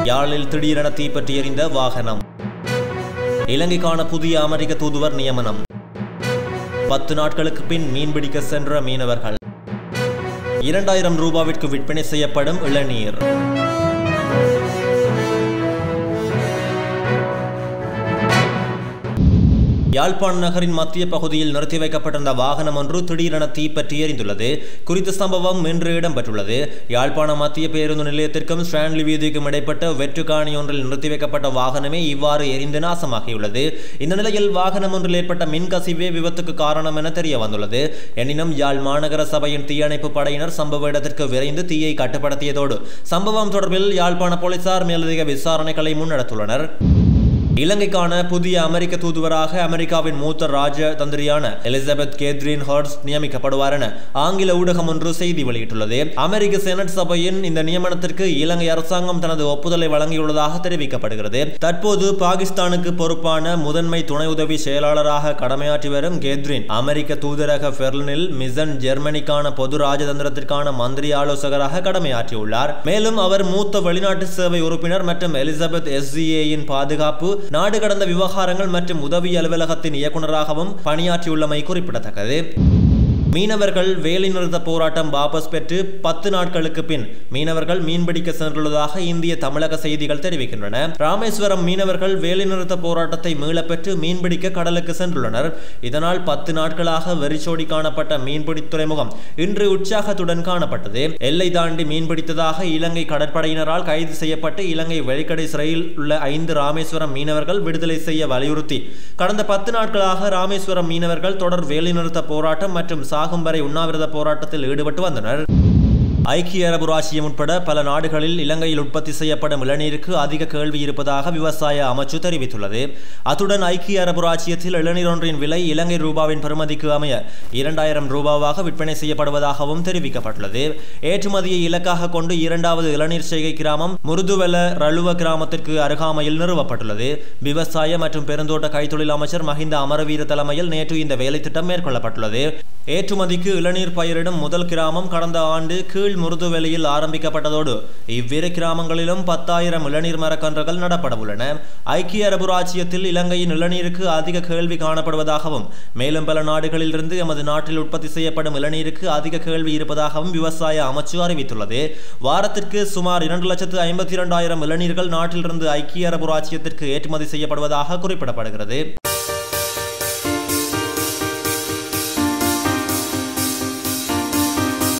யாழில் திடீரென தீப்பற்றி எறிந்த வாகனம் இலங்கைக்கான புதிய அமெரிக்க தூதுவர் நியமனம் பத்து நாட்களுக்கு பின் மீன்பிடிக்க சென்ற மீனவர்கள் இரண்டாயிரம் ரூபாவிற்கு விற்பனை செய்யப்படும் இளநீர் யாழ்ப்பாண நகரின் மத்திய பகுதியில் நிறுத்தி வைக்கப்பட்டிருந்த வாகனம் ஒன்று திடீரென தீப்பற்றி எரிந்துள்ளது குறித்த சம்பவம் இன்று இடம்பெற்றுள்ளது யாழ்ப்பாண மத்திய பேருந்து நிலையத்திற்கும் ஸ்டான்லி வீதிக்கும் இடைப்பட்ட வெற்றுக்காணி ஒன்றில் நிறுத்தி வைக்கப்பட்ட வாகனமே இவ்வாறு எரிந்து நாசமாகியுள்ளது இந்த நிலையில் வாகனம் ஒன்றில் ஏற்பட்ட மின்கசிவே விபத்துக்கு காரணம் என தெரிய வந்துள்ளது எனினும் யாழ் மாநகர சபையின் தீயணைப்பு படையினர் சம்பவ இடத்திற்கு விரைந்து தீயை கட்டுப்படுத்தியதோடு சம்பவம் தொடர்பில் யாழ்ப்பாண போலீசார் மேலதிக விசாரணைகளை முன்னெடுத்துள்ளனர் இலங்கைக்கான புதிய அமெரிக்க தூதுவராக அமெரிக்காவின் மூத்த ராஜ தந்திரியான எலிசபெத் கேத்ரின் ஹார்ட்ஸ் நியமிக்கப்படுவார் என ஆங்கில ஊடகம் ஒன்று செய்தி வெளியிட்டுள்ளது அமெரிக்க செனட் சபையின் இந்த நியமனத்திற்கு இலங்கை அரசாங்கம் தனது ஒப்புதலை வழங்கியுள்ளதாக தெரிவிக்கப்படுகிறது தற்போது பாகிஸ்தானுக்கு பொறுப்பான முதன்மை துணை உதவி செயலாளராக கடமையாற்றி வரும் கேத்ரின் அமெரிக்க தூதரக பெர்லினில் மிசன் ஜெர்மனிக்கான பொது ராஜதந்திரத்திற்கான மந்திரி ஆலோசகராக கடமையாற்றியுள்ளார் மேலும் அவர் மூத்த வெளிநாட்டு சேவை உறுப்பினர் மற்றும் எலிசபெத் எஸ்சிஏயின் பாதுகாப்பு நாடு கடந்த விவகாரங்கள் மற்றும் உதவி அலுவலகத்தின் இயக்குநராகவும் பணியாற்றியுள்ளமை குறிப்பிடத்தக்கது மீனவர்கள் வேலைநிறுத்த போராட்டம் வாபஸ் பெற்று பத்து நாட்களுக்கு பின் மீனவர்கள் மீன்பிடிக்க சென்றுள்ளதாக இந்திய தமிழக செய்திகள் தெரிவிக்கின்றன ராமேஸ்வரம் மீனவர்கள் வேலைநிறுத்த போராட்டத்தை மீளப்பெற்று மீன்பிடிக்க கடலுக்கு சென்றுள்ளனர் இதனால் பத்து நாட்களாக வெறிச்சோடி காணப்பட்ட மீன்பிடி துறைமுகம் இன்று உற்சாகத்துடன் காணப்பட்டது எல்லை தாண்டி மீன்பிடித்ததாக இலங்கை கடற்படையினரால் கைது செய்யப்பட்டு இலங்கை வெளிக்கடை சிறையில் உள்ள ஐந்து ராமேஸ்வரம் மீனவர்கள் விடுதலை செய்ய வலியுறுத்தி கடந்த பத்து நாட்களாக ராமேஸ்வரம் மீனவர்கள் தொடர் வேலைநிறுத்த போராட்டம் மற்றும் சாகும் வரை உண்ணாவிரத போராட்டத்தில் ஈடுபட்டு வந்தனர் ஐக்கிய அரபு ராச்சியம் உட்பட பல நாடுகளில் இலங்கையில் உற்பத்தி செய்யப்படும் இளநீருக்கு அதிக கேள்வி இருப்பதாக விவசாய அமைச்சு தெரிவித்துள்ளது அத்துடன் ஐக்கிய அரபு ராச்சியத்தில் இளநீர் ஒன்றின் விலை இலங்கை ரூபாவின் பெறுமதிக்கு அமைய இரண்டாயிரம் ரூபாவாக விற்பனை செய்யப்படுவதாகவும் தெரிவிக்கப்பட்டுள்ளது ஏற்றுமதியை இலக்காக கொண்டு இரண்டாவது இளநீர் செய்கை கிராமம் முருதுவெல ரழுவ கிராமத்திற்கு அருகாமையில் நிறுவப்பட்டுள்ளது விவசாய மற்றும் பெருந்தோட்ட கைத்தொழில் அமைச்சர் மஹிந்த அமரவீர தலைமையில் நேற்று இந்த வேலை திட்டம் மேற்கொள்ளப்பட்டுள்ளது ஏற்றுமதிக்கு இளநீர் பயிரிடும் முதல் கிராமம் கடந்த ஆண்டு கீழ் முருதுவெளியில் ஆரம்பிக்கப்பட்டதோடு இவ்விரு கிராமங்களிலும் பத்தாயிரம் இளநீர் மரக்கன்றுகள் நடப்பட உள்ளன ஐக்கிய அரபு ராச்சியத்தில் இலங்கையின் இளநீருக்கு அதிக கேள்வி காணப்படுவதாகவும் மேலும் பல நாடுகளிலிருந்து எமது நாட்டில் உற்பத்தி செய்யப்படும் இளநீருக்கு அதிக கேள்வி இருப்பதாகவும் விவசாய அமைச்சு அறிவித்துள்ளது வாரத்திற்கு சுமார் இரண்டு லட்சத்து ஐம்பத்தி இரண்டாயிரம் இளநீர்கள் நாட்டிலிருந்து ஐக்கிய அரபு ராச்சியத்திற்கு ஏற்றுமதி செய்யப்படுவதாக குறிப்பிடப்படுகிறது